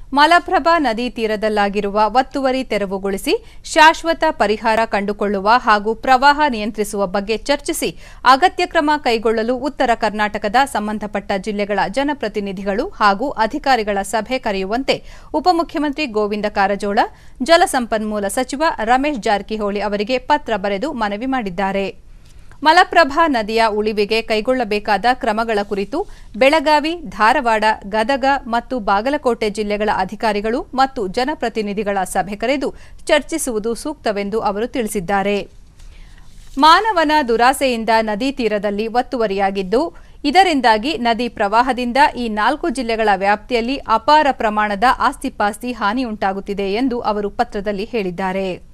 ಮಲಪ್ರಭಾ ನದಿ ತೀರದಲ್ಲಾಗಿರುವ ಒತ್ತುವರಿ ತೆರವುಗೊಳಿಸಿ ಶಾಶ್ವತ ಪರಿಹಾರ ಕಂಡುಕೊಳ್ಳುವ ಹಾಗೂ ಪ್ರವಾಹ ನಿಯಂತ್ರಿಸುವ ಬಗ್ಗೆ ಚರ್ಚಿಸಿ ಅಗತ್ಯ ಕ್ರಮ ಕೈಗೊಳ್ಳಲು ಉತ್ತರ ಕರ್ನಾಟಕದ ಸಂಬಂಧಪಟ್ಟ ಜಿಲ್ಲೆಗಳ ಜನಪ್ರತಿನಿಧಿಗಳು ಹಾಗೂ ಅಧಿಕಾರಿಗಳ ಸಭೆ ಕರೆಯುವಂತೆ ಉಪಮುಖ್ಯಮಂತ್ರಿ ಗೋವಿಂದ ಕಾರಜೋಳ ಜಲಸಂಪನ್ಮೂಲ ಸಚಿವ ರಮೇಶ್ ಜಾರಕಿಹೊಳಿ ಅವರಿಗೆ ಪತ್ರ ಬರೆದು ಮನವಿ ಮಾಡಿದ್ದಾರೆ ಮಲಪ್ರಭಾ ನದಿಯ ಉಳಿವಿಗೆ ಕೈಗೊಳ್ಳಬೇಕಾದ ಕ್ರಮಗಳ ಕುರಿತು ಬೆಳಗಾವಿ ಧಾರವಾಡ ಗದಗ ಮತ್ತು ಬಾಗಲಕೋಟೆ ಜಿಲ್ಲೆಗಳ ಅಧಿಕಾರಿಗಳು ಮತ್ತು ಜನಪ್ರತಿನಿಧಿಗಳ ಸಭೆ ಕರೆದು ಚರ್ಚಿಸುವುದು ಸೂಕ್ತವೆಂದು ಅವರು ತಿಳಿಸಿದ್ದಾರೆ ಮಾನವನ ದುರಾಸೆಯಿಂದ ನದಿ ತೀರದಲ್ಲಿ ಒತ್ತುವರಿಯಾಗಿದ್ದು ಇದರಿಂದಾಗಿ ನದಿ ಪ್ರವಾಹದಿಂದ ಈ ನಾಲ್ಕು ಜಿಲ್ಲೆಗಳ ವ್ಯಾಪ್ತಿಯಲ್ಲಿ ಅಪಾರ ಪ್ರಮಾಣದ ಆಸ್ತಿಪಾಸ್ತಿ ಹಾನಿಯುಂಟಾಗುತ್ತಿದೆ ಎಂದು ಅವರು ಪತ್ರದಲ್ಲಿ ಹೇಳಿದ್ದಾರೆ